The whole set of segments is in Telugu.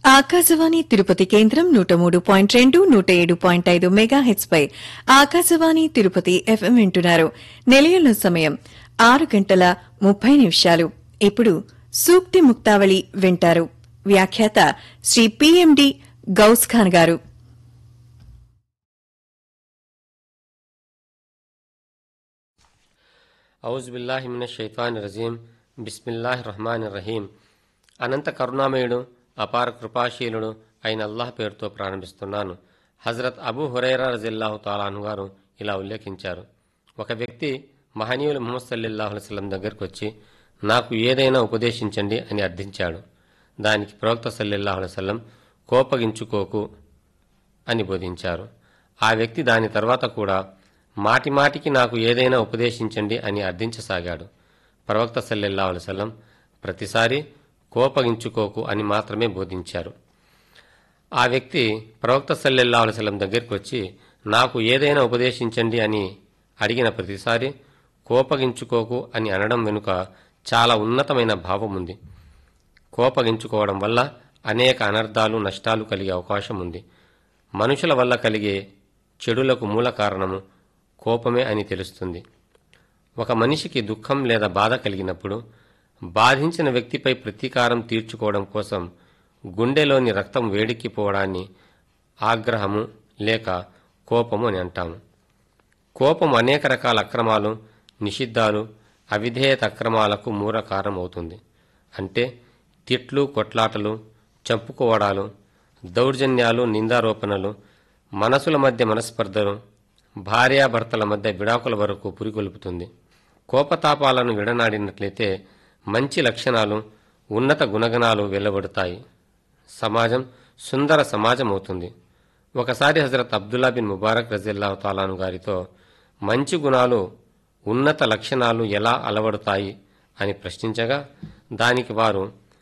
ఆకాశవాణి తిరుపతి కేంద్రం నూట మూడు పాయింట్ రెండు నూట ఏడు పాయింట్ ఐదు మెగా హెచ్ పై ఆకాశవాణి తిరుపతి ఎఫ్ఎం వింటున్నారు నిలయంలో సమయం ఆరు గంటల ముప్పై నిమిషాలు ఇప్పుడు సూక్తి ముక్తావళి వింటారు వ్యాఖ్యాత శ్రీ పిఎండి గౌస్ ఖాన్ గారు ఔజుబిల్లాహిమిన షైతాన్ రజీం బిస్మిల్లాహ్ రహమాన్ రహీం అనంత కరుణామయుడు అపార కృపాశీలుడు అయిన అల్లాహ్ పేరుతో ప్రారంభిస్తున్నాను హజరత్ అబూ హురైరా రజిల్లాహు తాలాను గారు ఇలా ఉల్లేఖించారు ఒక వ్యక్తి మహనీయులు ముహమ్మద్ సల్లిల్లాహు అలైస్లం దగ్గరకు వచ్చి నాకు ఏదైనా ఉపదేశించండి అని అర్థించాడు దానికి ప్రవక్త సల్లెల్లాహు అలైవల్లం కోపగించుకోకు అని బోధించారు ఆ వ్యక్తి దాని తర్వాత కూడా మాటి మాటికి నాకు ఏదైనా ఉపదేశించండి అని అర్థించసాగాడు ప్రవక్త సల్లెల్లా అలైవల్లం ప్రతిసారి కోపగించుకోకు అని మాత్రమే బోధించారు ఆ వ్యక్తి ప్రవక్త సల్లెల్లా అలైవల్లం దగ్గరికి వచ్చి నాకు ఏదైనా ఉపదేశించండి అని అడిగిన ప్రతిసారి కోపగించుకోకు అని అనడం వెనుక చాలా ఉన్నతమైన భావం ఉంది కోపగించుకోవడం వల్ల అనేక అనర్థాలు నష్టాలు కలిగే అవకాశం ఉంది మనుషుల వల్ల కలిగే చెడులకు మూల కారణము కోపమే అని తెలుస్తుంది ఒక మనిషికి దుఃఖం లేదా బాధ కలిగినప్పుడు బాధించిన వ్యక్తిపై ప్రతీకారం తీర్చుకోవడం కోసం గుండెలోని రక్తం వేడెక్కిపోవడాన్ని ఆగ్రహము లేక కోపము అని అంటాము కోపం అనేక రకాల అక్రమాలు నిషిద్ధాలు అవిధేయత అక్రమాలకు మూల కారణం అవుతుంది అంటే తిట్లు కొట్లాటలు చంపుకోవడాలు దౌర్జన్యాలు నిందారోపణలు మనసుల మధ్య మనస్పర్ధలు భార్యాభర్తల మధ్య విడాకుల వరకు పురికొల్పుతుంది కోపతాపాలను విడనాడినట్లయితే మంచి లక్షణాలు ఉన్నత గుణగణాలు వెల్లబడతాయి సమాజం సుందర సమాజం అవుతుంది ఒకసారి హజరత్ అబ్దుల్లా బిన్ ముబారక్ రజిల్లా తాలాను గారితో మంచి గుణాలు ఉన్నత లక్షణాలు ఎలా అలవడతాయి అని ప్రశ్నించగా దానికి వారు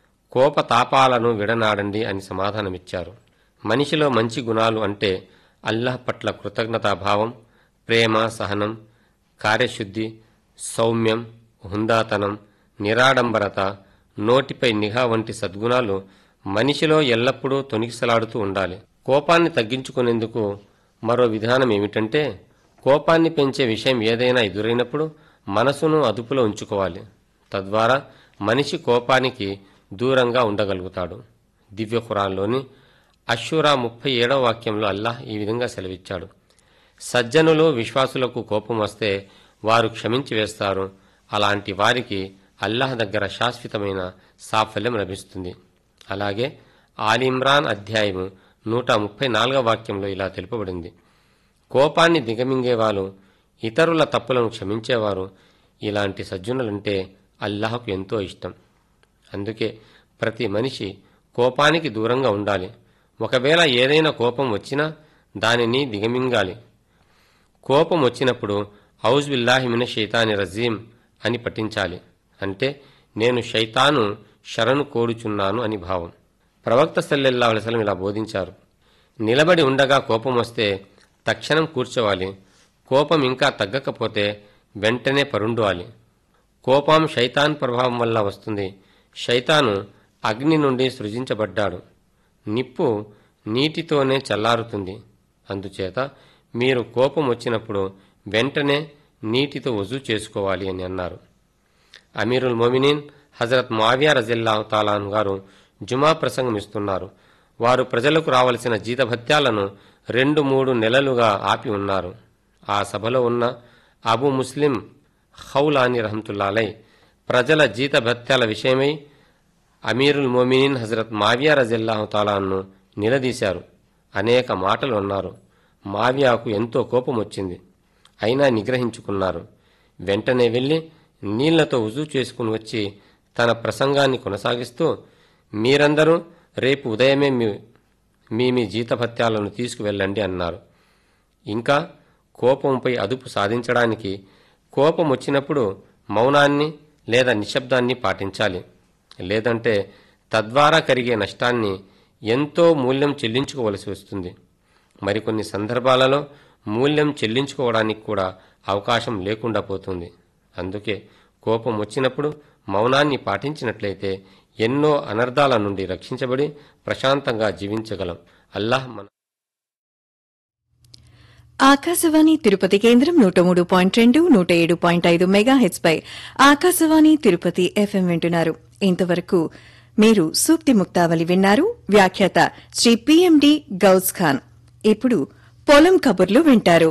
కోపతాపాలను విడనాడండి అని సమాధానమిచ్చారు మనిషిలో మంచి గుణాలు అంటే అల్లాహ్ పట్ల కృతజ్ఞతాభావం ప్రేమ సహనం కార్యశుద్ధి సౌమ్యం హుందాతనం నిరాడంబరత నోటిపై నిఘా వంటి సద్గుణాలు మనిషిలో ఎల్లప్పుడూ తొనికిసలాడుతూ ఉండాలి కోపాన్ని తగ్గించుకునేందుకు మరో విధానం ఏమిటంటే కోపాన్ని పెంచే విషయం ఏదైనా ఎదురైనప్పుడు మనసును అదుపులో ఉంచుకోవాలి తద్వారా మనిషి కోపానికి దూరంగా ఉండగలుగుతాడు దివ్య ఖురాన్లోని అషూరా ముప్పై ఏడవ వాక్యంలో అల్లాహ్ ఈ విధంగా సెలవిచ్చాడు సజ్జనులు విశ్వాసులకు కోపం వస్తే వారు క్షమించి వేస్తారు అలాంటి వారికి అల్లాహ్ దగ్గర శాశ్వతమైన సాఫల్యం లభిస్తుంది అలాగే ఆలిమ్రాన్ అధ్యాయము నూట ముప్పై నాలుగవ వాక్యంలో ఇలా తెలుపబడింది కోపాన్ని దిగమింగేవారు ఇతరుల తప్పులను క్షమించేవారు ఇలాంటి సజ్జనులంటే అల్లాహకు ఎంతో ఇష్టం అందుకే ప్రతి మనిషి కోపానికి దూరంగా ఉండాలి ఒకవేళ ఏదైనా కోపం వచ్చినా దానిని దిగమింగాలి కోపం వచ్చినప్పుడు ఔజ్ బిల్లాహిమిన షైతాని రజీం అని పఠించాలి అంటే నేను షైతాను శరణు కోరుచున్నాను అని భావం ప్రవక్త సల్లెల్లా అలసలం ఇలా బోధించారు నిలబడి ఉండగా కోపం వస్తే తక్షణం కూర్చోవాలి కోపం ఇంకా తగ్గకపోతే వెంటనే పరుండాలి కోపం శైతాన్ ప్రభావం వల్ల వస్తుంది శైతాను అగ్ని నుండి సృజించబడ్డాడు నిప్పు నీటితోనే చల్లారుతుంది అందుచేత మీరు కోపం వచ్చినప్పుడు వెంటనే నీటితో వజూ చేసుకోవాలి అని అన్నారు అమీరుల్ మొమినీన్ హజరత్ మావియా రజిల్లా తాలాన్ గారు జుమా ప్రసంగం ఇస్తున్నారు వారు ప్రజలకు రావలసిన జీతభత్యాలను రెండు మూడు నెలలుగా ఆపి ఉన్నారు ఆ సభలో ఉన్న అబు ముస్లిం హౌలాని రహమతుల్లాలై ప్రజల జీతభత్యాల విషయమై అమీరుల్ మోమినిన్ హజరత్ మావియా రజిల్లాహు తాలాను నిలదీశారు అనేక మాటలు అన్నారు మావియాకు ఎంతో కోపం వచ్చింది అయినా నిగ్రహించుకున్నారు వెంటనే వెళ్లి నీళ్లతో ఉజూ చేసుకుని వచ్చి తన ప్రసంగాన్ని కొనసాగిస్తూ మీరందరూ రేపు ఉదయమే మీ మీ మీ జీతభత్యాలను తీసుకువెళ్ళండి అన్నారు ఇంకా కోపంపై అదుపు సాధించడానికి కోపం వచ్చినప్పుడు మౌనాన్ని లేదా నిశ్శబ్దాన్ని పాటించాలి లేదంటే తద్వారా కలిగే నష్టాన్ని ఎంతో మూల్యం చెల్లించుకోవలసి వస్తుంది మరికొన్ని సందర్భాలలో మూల్యం చెల్లించుకోవడానికి కూడా అవకాశం లేకుండా పోతుంది అందుకే కోపం వచ్చినప్పుడు మౌనాన్ని పాటించినట్లయితే ఎన్నో అనర్థాల నుండి రక్షించబడి ప్రశాంతంగా జీవించగలం అల్లాహ్ మన ఆకాశవాణి తిరుపతి కేంద్రం నూట మూడు పాయింట్ రెండు నూట ఏడు పాయింట్ ఐదు మెగా పై ఆకాశవాణి తిరుపతి ఎఫ్ఎం వింటున్నారు ఇంతవరకు మీరు సూక్తి ముక్తావళి విన్నారు వ్యాఖ్యాత శ్రీ పిఎండి గౌజ్ ఖాన్ ఇప్పుడు పొలం కబుర్లు వింటారు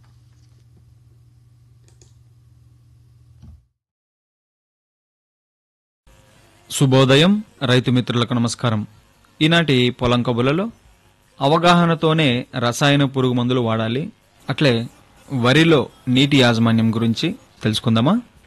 శుభోదయం రైతు మిత్రులకు నమస్కారం ఈనాటి పొలం కబులలో అవగాహనతోనే రసాయన పురుగు మందులు వాడాలి అట్లే వరిలో నీటి యాజమాన్యం గురించి తెలుసుకుందామా